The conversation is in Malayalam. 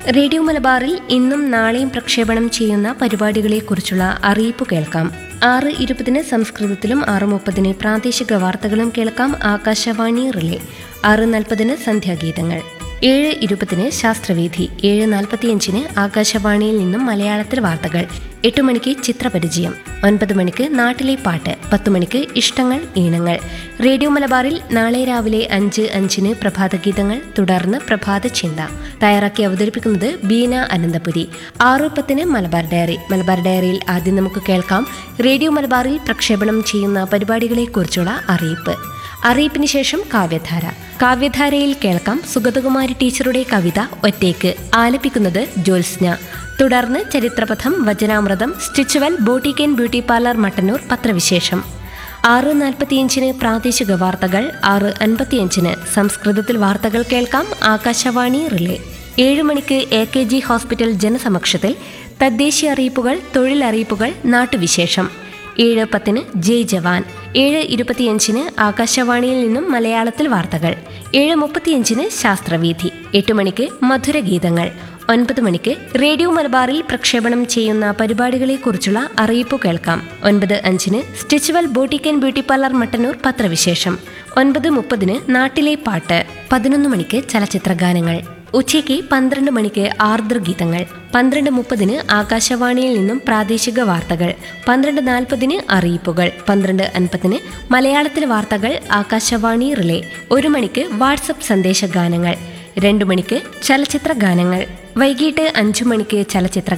റേഡിയോ മലബാറിൽ ഇന്നും നാളെയും പ്രക്ഷേപണം ചെയ്യുന്ന പരിപാടികളെക്കുറിച്ചുള്ള അറിയിപ്പ് കേൾക്കാം ആറ് ഇരുപതിന് സംസ്കൃതത്തിലും ആറ് മുപ്പതിന് പ്രാദേശിക വാർത്തകളും കേൾക്കാം ആകാശവാണി റിലേ ആറ് നാൽപ്പതിന് സന്ധ്യാഗീതങ്ങൾ ഏഴ് ഇരുപതിന് ശാസ്ത്രവേദി ഏഴ് നാൽപ്പത്തിയഞ്ചിന് ആകാശവാണിയിൽ നിന്നും മലയാളത്തിൽ വാർത്തകൾ എട്ട് മണിക്ക് ചിത്രപരിചയം ഒൻപത് മണിക്ക് നാട്ടിലെ പാട്ട് പത്ത് മണിക്ക് ഇഷ്ടങ്ങൾ ഈണങ്ങൾ റേഡിയോ മലബാറിൽ നാളെ രാവിലെ അഞ്ച് അഞ്ചിന് പ്രഭാതഗീതങ്ങൾ തുടർന്ന് പ്രഭാത ചിന്ത തയ്യാറാക്കി അവതരിപ്പിക്കുന്നത് ബീന അനന്തപുരി ആറ് പത്തിന് മലബാർ ഡയറി മലബാർ ഡയറിയിൽ ആദ്യം നമുക്ക് കേൾക്കാം റേഡിയോ മലബാറിൽ പ്രക്ഷേപണം ചെയ്യുന്ന പരിപാടികളെക്കുറിച്ചുള്ള അറിയിപ്പ് അറിയിപ്പിന് ശേഷം കാവ്യധാര കാവ്യധാരയിൽ കേൾക്കാം സുഗതകുമാരി ടീച്ചറുടെ കവിത ഒറ്റയ്ക്ക് ആലപിക്കുന്നത് ജ്യോത്സ്ന തുടർന്ന് ചരിത്രപഥം വചനാമൃതം Stitchual boutique and beauty parlour Mattannur പത്രവിശേഷം ആറ് നാൽപ്പത്തിയഞ്ചിന് പ്രാദേശിക വാർത്തകൾ ആറ് അൻപത്തിയഞ്ചിന് സംസ്കൃതത്തിൽ വാർത്തകൾ കേൾക്കാം ആകാശവാണി റിലേ ഏഴ് മണിക്ക് എ കെ ജി ഹോസ്പിറ്റൽ ജനസമക്ഷത്തിൽ തദ്ദേശീയ അറിയിപ്പുകൾ തൊഴിലറിയിപ്പുകൾ നാട്ടുവിശേഷം ഏഴ് പത്തിന് ജയ് ജവാൻ ഏഴ് ഇരുപത്തിയഞ്ചിന് ആകാശവാണിയിൽ നിന്നും മലയാളത്തിൽ വാർത്തകൾ ഏഴ് മുപ്പത്തിയഞ്ചിന് ശാസ്ത്രവീഥി എട്ട് മണിക്ക് മധുരഗീതങ്ങൾ ഒൻപത് മണിക്ക് റേഡിയോ മലബാറിൽ പ്രക്ഷേപണം ചെയ്യുന്ന പരിപാടികളെക്കുറിച്ചുള്ള അറിയിപ്പ് കേൾക്കാം ഒൻപത് അഞ്ചിന് Stitchual boutique and beauty parlour Mattannur പത്രവിശേഷം ഒൻപത് മുപ്പതിന് നാട്ടിലെ പാട്ട് പതിനൊന്ന് മണിക്ക് ചലച്ചിത്ര ഗാനങ്ങൾ ഉച്ചയ്ക്ക് പന്ത്രണ്ട് മണിക്ക് ആർദ്രഗീതങ്ങൾ പന്ത്രണ്ട് മുപ്പതിന് ആകാശവാണിയിൽ നിന്നും പ്രാദേശിക വാർത്തകൾ പന്ത്രണ്ട് നാൽപ്പതിന് അറിയിപ്പുകൾ പന്ത്രണ്ട് അൻപതിന് മലയാളത്തിൽ വാർത്തകൾ ആകാശവാണി റിലേ ഒരു മണിക്ക് വാട്സപ്പ് സന്ദേശ ഗാനങ്ങൾ രണ്ടു മണിക്ക് ചലച്ചിത്ര ഗാനങ്ങൾ വൈകിട്ട് അഞ്ചു മണിക്ക് ചലച്ചിത്ര